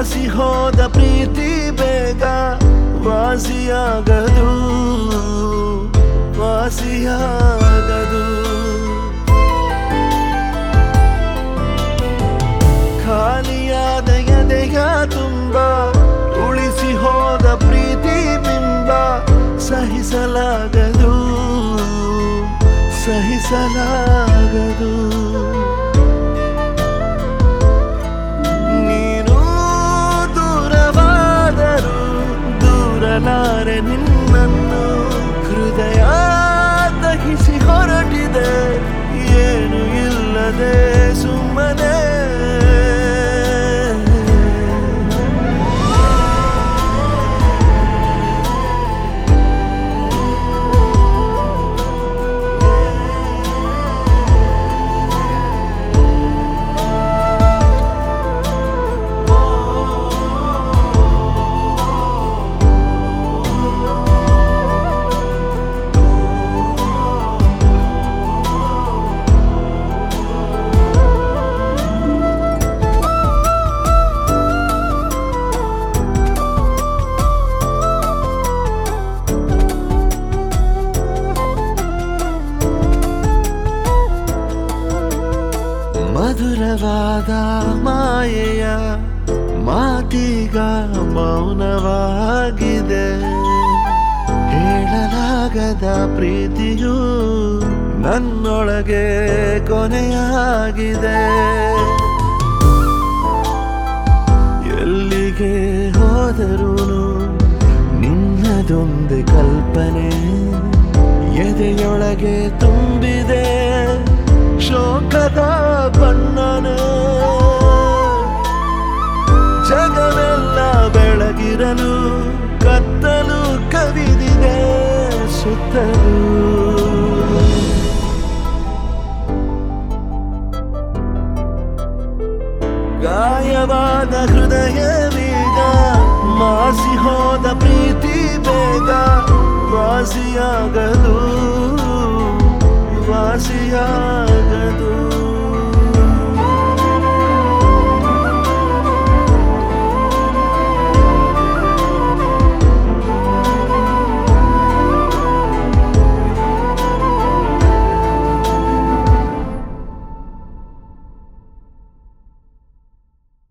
ಮಾಸಿ ಹೋದ ಪ್ರೀತಿ ಬೇಗ ವಾಸಿಯಾಗದು ವಾಸಿಯಾಗದು ಖಾಲಿಯಾದ ಎದೆಯ ತುಂಬ ಉಳಿಸಿ ಹೋದ ಪ್ರೀತಿ ಬಿಂಬ ಸಹಿಸಲಾಗದು ಸಹಿಸಲಾಗದು ನೀನು ದೂರವಾದರು ದೂರಲಾರೆ ನಿನ್ನನ್ನು ಹೃದಯ ದಹಿಸಿ ಹೊರಟಿದೆ ಏನು ಇಲ್ಲದೆ ಸುಮ್ಮನೆ ಮಧುರವಾದ ಮಾಯೆಯ ಮಾತೀಗ ಮೌನವಾಗಿದೆ ಹೇಳಲಾಗದ ಪ್ರೀತಿಯು ನನ್ನೊಳಗೆ ಕೊನೆಯಾಗಿದೆ ಎಲ್ಲಿಗೆ ಹೋದರೂ ನಿನ್ನದೊಂದು ಕಲ್ಪನೆ ಎದೆಯೊಳಗೆ ತುಂಬಿದೆ ಶೋಕದ ಬಣ್ಣನೆ ಜಗವೆಲ್ಲ ಬೆಳಗಿರಲು ಕತ್ತಲು ಕವಿದಿದೆ ಸುತ್ತಲೂ ಗಾಯವಾದ ಹೃದಯವೀಗ ಮಾಸಿ ಹೋದ ಪ್ರೀತಿ ಬೇಗ ವಾಸಿಯಾಗದು ವಾಸಿಯಾಗದು